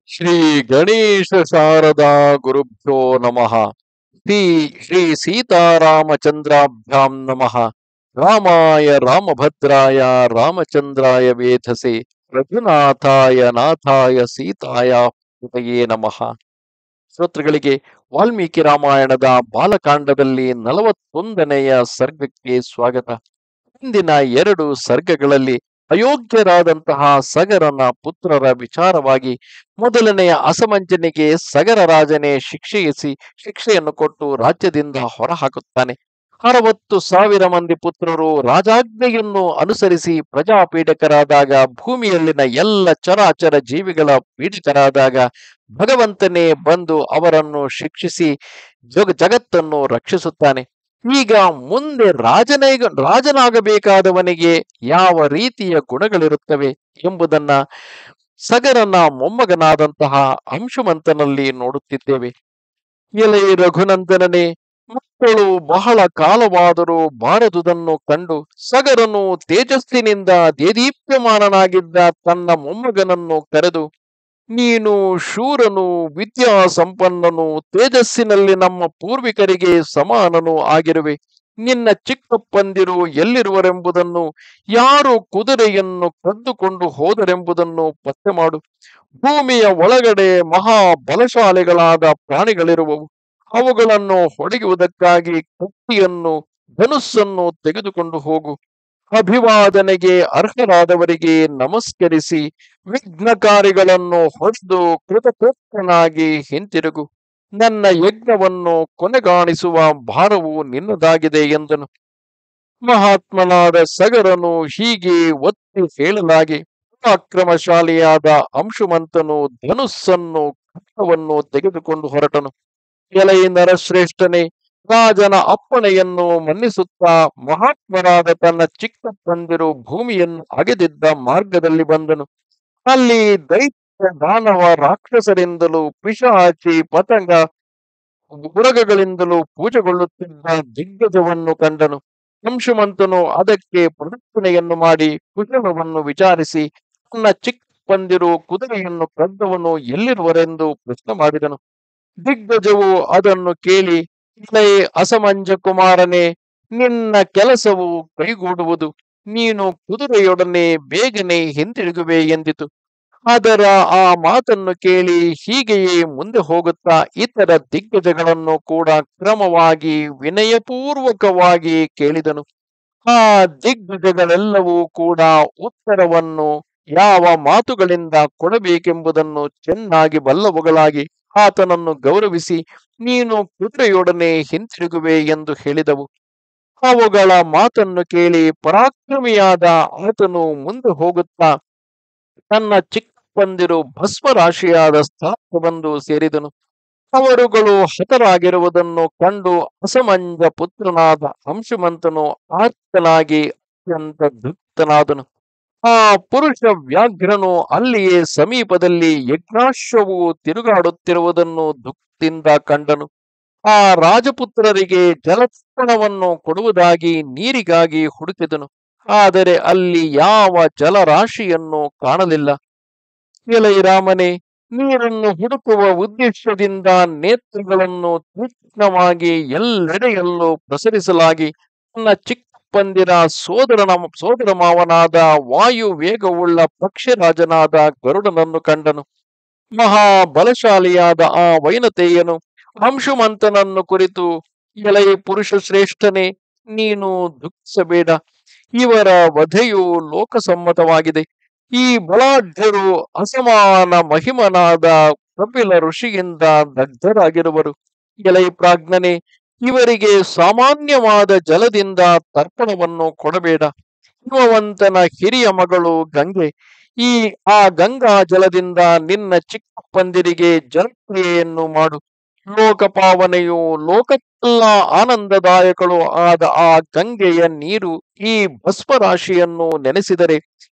ಶ್ರೀ ಗಣೇಶ ಶಾರದಾ ಗುರುಭ್ಯೋ ನಮಃ ಶ್ರೀ ಶ್ರೀ ಸೀತಾರಾಮಚಂದ್ರಾಭ್ಯಾಂ ನಮಃ ರಾಮಾಯ ರಾಮಭದ್ರಾಯ ರಾಮಚಂದ್ರಾಯ ವೇಧಸೆ ರಘುನಾಥಾಯ ನಾಥಾಯ ಸೀತಾಯ ಪತಯೇ ನಮಃ ಶ್ರೋತೃಗಳಿಗೆ ವಾಲ್ಮೀಕಿ ರಾಮಾಯಣದ ಬಾಲಕಾಂಡದಲ್ಲಿ ನಲವತ್ತೊಂದನೆಯ ಸರ್ಗಕ್ಕೆ ಸ್ವಾಗತ ಹಿಂದಿನ ಎರಡು ಸರ್ಗಗಳಲ್ಲಿ ಅಯೋಗ್ಯರಾದಂತಹ ಸಗರನ ಪುತ್ರರ ವಿಚಾರವಾಗಿ ಮೊದಲನೆಯ ಅಸಮಂಜನೆಗೆ ಸಗರ ರಾಜನೇ ಶಿಕ್ಷೆಯಿಸಿ ಶಿಕ್ಷೆಯನ್ನು ಕೊಟ್ಟು ರಾಜ್ಯದಿಂದ ಹೊರಹಾಕುತ್ತಾನೆ ಅರವತ್ತು ಸಾವಿರ ಮಂದಿ ಪುತ್ರರು ರಾಜಾಜ್ಞೆಯನ್ನು ಅನುಸರಿಸಿ ಪ್ರಜಾಪೀಡಕರಾದಾಗ ಭೂಮಿಯಲ್ಲಿನ ಎಲ್ಲ ಚರಾಚರ ಜೀವಿಗಳ ಪೀಡಿತರಾದಾಗ ಭಗವಂತನೇ ಬಂದು ಅವರನ್ನು ಶಿಕ್ಷಿಸಿ ಜಗ ಜಗತ್ತನ್ನು ರಕ್ಷಿಸುತ್ತಾನೆ ಈಗ ಮುಂದೆ ರಾಜನೇ ರಾಜನಾಗಬೇಕಾದವನಿಗೆ ಯಾವ ರೀತಿಯ ಗುಣಗಳಿರುತ್ತವೆ ಎಂಬುದನ್ನ ಸಗರನ ಮೊಮ್ಮಗನಾದಂತಹ ಅಂಶುಮಂತನಲ್ಲಿ ನೋಡುತ್ತಿದ್ದೇವೆ ಎಲೆ ರಘುನಂದನನೇ ಮಕ್ಕಳು ಬಹಳ ಕಾಲವಾದರೂ ಬಾರದುದನ್ನು ಕಂಡು ಸಗರನು ತೇಜಸ್ಸಿನಿಂದ ದೇದೀಪ್ಯಮಾನನಾಗಿದ್ದ ತನ್ನ ಮೊಮ್ಮಗನನ್ನು ಕರೆದು ನೀನು ಶೂರನು ವಿದ್ಯಾ ಸಂಪನ್ನನು ತೇಜಸ್ಸಿನಲ್ಲಿ ನಮ್ಮ ಪೂರ್ವಿಕರಿಗೆ ಸಮಾನನು ಆಗಿರುವೆ ನಿನ್ನ ಚಿಕ್ಕಪ್ಪಂದಿರು ಎಲ್ಲಿರುವರೆಂಬುದನ್ನು ಯಾರು ಕುದುರೆಯನ್ನು ಕದ್ದುಕೊಂಡು ಹೋದರೆಂಬುದನ್ನು ಪತ್ತೆ ಮಾಡು ಭೂಮಿಯ ಒಳಗಡೆ ಮಹಾ ಬಲಶಾಲಿಗಳಾದ ಪ್ರಾಣಿಗಳಿರುವವು ಅವುಗಳನ್ನು ಹೊಡೆಯುವುದಕ್ಕಾಗಿ ಕತ್ತಿಯನ್ನು ಧನುಸ್ಸನ್ನು ತೆಗೆದುಕೊಂಡು ಹೋಗು ಅಭಿವಾದನೆಗೆ ಅರ್ಹರಾದವರಿಗೆ ನಮಸ್ಕರಿಸಿ ವಿಘ್ನಕಾರಿಗಳನ್ನು ಹೊಡೆದು ಕೃತಕೃತ್ಯನಾಗಿ ಹಿಂತಿರುಗು ನನ್ನ ಯಜ್ಞವನ್ನು ಕೊನೆಗಾಣಿಸುವ ಭಾರವು ನಿನ್ನದಾಗಿದೆ ಎಂದನು ಮಹಾತ್ಮನಾದ ಸಗರನು ಹೀಗೆ ಒತ್ತಿ ಹೇಳಲಾಗಿ ಪರಾಕ್ರಮಶಾಲಿಯಾದ ಅಂಶುಮಂತನು ಧನುಸ್ಸನ್ನು ಖಡ್ಗವನ್ನು ತೆಗೆದುಕೊಂಡು ಹೊರಟನು ಎಲೆಯ ನರಶ್ರೇಷ್ಠನೇ ರಾಜನ ಅಪ್ಪಣೆಯನ್ನು ಮನ್ನಿಸುತ್ತಾ ಮಹಾತ್ಮರಾದ ತನ್ನ ಚಿಕ್ಕಪ್ಪಂದಿರು ಭೂಮಿಯನ್ನು ಅಗೆದಿದ್ದ ಮಾರ್ಗದಲ್ಲಿ ಬಂದನು ಅಲ್ಲಿ ದೈತ್ಯ ದಾನವ ರಾಕ್ಷಸರಿಂದಲೂ ಪಿಶಾಚಿ ಪತಂಗ ಉರಗಗಳಿಂದಲೂ ಪೂಜೆಗೊಳ್ಳುತ್ತಿದ್ದ ದಿಗ್ಗಜವನ್ನು ಕಂಡನು ಅಂಶುಮಂತನು ಅದಕ್ಕೆ ಪ್ರದಕ್ಷಿಣೆಯನ್ನು ಮಾಡಿ ಕುಶಲವನ್ನು ವಿಚಾರಿಸಿ ತನ್ನ ಚಿಕ್ಕಪ್ಪಂದಿರು ಕುದುರೆಯನ್ನು ಕದ್ದವನು ಎಲ್ಲಿರುವರೆಂದು ಪ್ರಶ್ನೆ ಮಾಡಿದನು ದಿಗ್ಗಜವು ಅದನ್ನು ಕೇಳಿ ಇಲೇ ಅಸಮಂಜ ಕುಮಾರನೇ ನಿನ್ನ ಕೆಲಸವು ಕೈಗೂಡುವುದು ನೀನು ಕುದುರೆಯೊಡನೆ ಬೇಗನೆ ಹಿಂತಿರುಗುವೆ ಎಂದಿತು ಅದರ ಆ ಮಾತನ್ನು ಕೇಳಿ ಹೀಗೆಯೇ ಮುಂದೆ ಹೋಗುತ್ತಾ ಇತರ ದಿಗ್ಗಜಗಳನ್ನು ಕೂಡ ಕ್ರಮವಾಗಿ ವಿನಯಪೂರ್ವಕವಾಗಿ ಕೇಳಿದನು ಆ ದಿಗ್ಗಜಗಳೆಲ್ಲವೂ ಕೂಡ ಉತ್ತರವನ್ನು ಯಾವ ಮಾತುಗಳಿಂದ ಕೊಡಬೇಕೆಂಬುದನ್ನು ಚೆನ್ನಾಗಿ ಬಲ್ಲವುಗಳಾಗಿ ಆತನನ್ನು ಗೌರವಿಸಿ ನೀನು ಕುದುರೆಯೊಡನೆ ಹಿಂತಿರುಗುವೆ ಎಂದು ಹೇಳಿದವು ಅವುಗಳ ಮಾತನ್ನು ಕೇಳಿ ಪರಾಕ್ರಮಿಯಾದ ಆತನು ಮುಂದೆ ಹೋಗುತ್ತಾ ತನ್ನ ಚಿಕ್ಕಪ್ಪಂದಿರು ಭಸ್ಮರಾಶಿಯಾದ ಸ್ಥಳಕ್ಕೆ ಬಂದು ಸೇರಿದನು ಅವರುಗಳು ಹತರಾಗಿರುವುದನ್ನು ಕಂಡು ಅಸಮಂಜ ಪುತ್ರನಾದ ಅಂಶುಮಂತನು ಆರ್ತನಾಗಿ ಅತ್ಯಂತ ದುಃಖನಾದನು ಆ ಪುರುಷ ವ್ಯಾಘ್ರನು ಅಲ್ಲಿಯೇ ಸಮೀಪದಲ್ಲಿ ಯಜ್ಞಾಶ್ವವು ತಿರುಗಾಡುತ್ತಿರುವುದನ್ನು ದುಃಖದಿಂದ ಕಂಡನು ಆ ರಾಜಪುತ್ರರಿಗೆ ಜಲತರ್ಪಣವನ್ನು ಕೊಡುವುದಾಗಿ ನೀರಿಗಾಗಿ ಹುಡುಕಿದನು ಆದರೆ ಅಲ್ಲಿ ಯಾವ ಜಲರಾಶಿಯನ್ನು ಕಾಣಲಿಲ್ಲ ಎಲೈ ರಾಮನೇ ನೀರನ್ನು ಹುಡುಕುವ ಉದ್ದೇಶದಿಂದ ನೇತ್ರಗಳನ್ನು ತೀಕ್ಷ್ಣವಾಗಿ ಎಲ್ಲೆಡೆಯಲ್ಲೂ ಪ್ರಸರಿಸಲಾಗಿ ತನ್ನ ಚಿಕ್ಕಪ್ಪಂದಿರ ಸೋದರನ ಸೋದರ ಮಾವನಾದ ವಾಯು ವೇಗವುಳ್ಳ ಪಕ್ಷಿರಾಜನಾದ ಗರುಡನನ್ನು ಕಂಡನು ಮಹಾ ಬಲಶಾಲಿಯಾದ ಆ ವೈನತೆಯನು ಅಂಶುಮಂತನನ್ನು ಕುರಿತು ಎಲೈ ಪುರುಷ ಶ್ರೇಷ್ಠನೇ ನೀನು ದುಃಖಿಸಬೇಡ ಇವರ ವಧೆಯು ಲೋಕಸಮ್ಮತವಾಗಿದೆ ಈ ಬಲಾಢ್ಯರು ಅಸಮಾನ ಮಹಿಮನಾದ ಕಪಿಲ ಋಷಿಯಿಂದ ದಗ್ಧರಾಗಿರುವರು ಎಲೈ ಪ್ರಾಜ್ಞನೆ ಇವರಿಗೆ ಸಾಮಾನ್ಯವಾದ ಜಲದಿಂದ ತರ್ಪಣವನ್ನು ಕೊಡಬೇಡ ಹಿಮವಂತನ ಹಿರಿಯ ಮಗಳು ಗಂಗೆ ಈ ಆ ಗಂಗಾ ಜಲದಿಂದ ನಿನ್ನ ಚಿಕ್ಕಪ್ಪಂದಿರಿಗೆ ಜಲಕ್ರಿಯೆಯನ್ನು ಮಾಡು ಲೋಕಪಾವನೆಯು ಲೋಕಕ್ಕೆಲ್ಲ ಆನಂದದಾಯಕಳು ಆದ ಆ ಗಂಗೆಯ ನೀರು ಈ ಭಸ್ಮರಾಶಿಯನ್ನು ನೆನೆಸಿದರೆ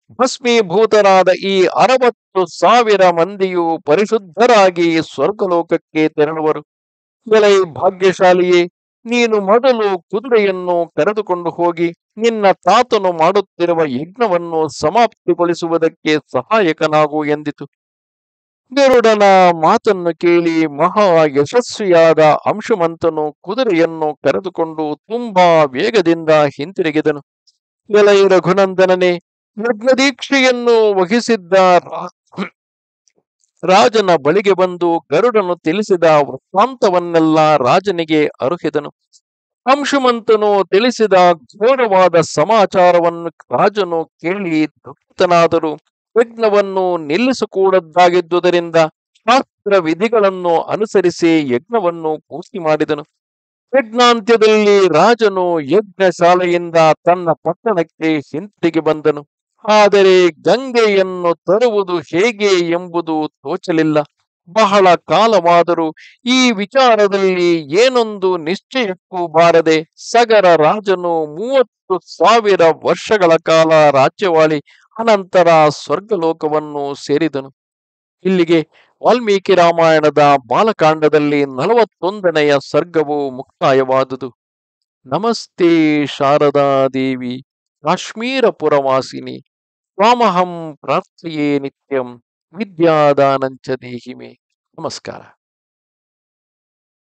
ಭಸ್ಮೀಭೂತರಾದ ಈ ಅರವತ್ತು ಸಾವಿರ ಮಂದಿಯು ಪರಿಶುದ್ಧರಾಗಿ ಸ್ವರ್ಗಲೋಕಕ್ಕೆ ತೆರಳುವರು ಎಲೈ ಭಾಗ್ಯಶಾಲಿಯೇ ನೀನು ಮೊದಲು ಕುದುರೆಯನ್ನು ಕರೆದುಕೊಂಡು ಹೋಗಿ ನಿನ್ನ ತಾತನು ಮಾಡುತ್ತಿರುವ ಯಜ್ಞವನ್ನು ಸಮಾಪ್ತಿಗೊಳಿಸುವುದಕ್ಕೆ ಸಹಾಯಕನಾಗು ಎಂದಿತು ಗರುಡನ ಮಾತನ್ನು ಕೇಳಿ ಮಹಾ ಯಶಸ್ವಿಯಾದ ಅಂಶುಮಂತನು ಕುದುರೆಯನ್ನು ಕರೆದುಕೊಂಡು ತುಂಬಾ ವೇಗದಿಂದ ಹಿಂತಿರುಗಿದನು ಎಲೈ ರಘುನಂದನನೇ ಯಜ್ಞದೀಕ್ಷೆಯನ್ನು ವಹಿಸಿದ್ದ ರಾ- ರಾಜನ ಬಳಿಗೆ ಬಂದು ಗರುಡನು ತಿಳಿಸಿದ ವೃತ್ತಾಂತವನ್ನೆಲ್ಲ ರಾಜನಿಗೆ ಅರುಹಿದನು ಅಂಶುಮಂತನು ತಿಳಿಸಿದ ಘೋರವಾದ ಸಮಾಚಾರವನ್ನು ರಾಜನು ಕೇಳಿ ದುಃಖಿತನಾದರೂ ಯಜ್ಞವನ್ನು ನಿಲ್ಲಿಸಕೂಡದ್ದಾಗಿದ್ದುದರಿಂದ ಶಾಸ್ತ್ರ ವಿಧಿಗಳನ್ನು ಅನುಸರಿಸಿ ಯಜ್ಞವನ್ನು ಪೂರ್ತಿ ಮಾಡಿದನು ಯಜ್ಞಾಂತ್ಯದಲ್ಲಿ ರಾಜನು ಯಜ್ಞಶಾಲೆಯಿಂದ ತನ್ನ ಪಟ್ಟಣಕ್ಕೆ ಹಿಂತಿರುಗಿ ಬಂದನು ಆದರೆ ಗಂಗೆಯನ್ನು ತರುವುದು ಹೇಗೆ ಎಂಬುದು ತೋಚಲಿಲ್ಲ ಬಹಳ ಕಾಲವಾದರೂ ಈ ವಿಚಾರದಲ್ಲಿ ಏನೊಂದು ನಿಶ್ಚಯಕ್ಕೂ ಬಾರದೆ ಸಗರ ರಾಜನು ಮೂವತ್ತು ಸಾವಿರ ವರ್ಷಗಳ ಕಾಲ ರಾಜ್ಯವಾಳಿ ಅನಂತರ ಸ್ವರ್ಗಲೋಕವನ್ನು ಸೇರಿದನು ಇಲ್ಲಿಗೆ ವಾಲ್ಮೀಕಿ ರಾಮಾಯಣದ ಬಾಲಕಾಂಡದಲ್ಲಿ ನಲವತ್ತೊಂದನೆಯ ಸರ್ಗವು ಮುಕ್ತಾಯವಾದುದು ನಮಸ್ತೆ ಶಾರದಾ ದೇವಿ ಕಾಶ್ಮೀರ ಪುರವಾಸಿನಿ ತ್ವಾಮಹಂ ಪ್ರಾರ್ಥಯೇ ನಿತ್ಯಂ ವಿದ್ಯಾದಾನಂಚ ದೇಹಿಮೆ ನಮಸ್ಕಾರ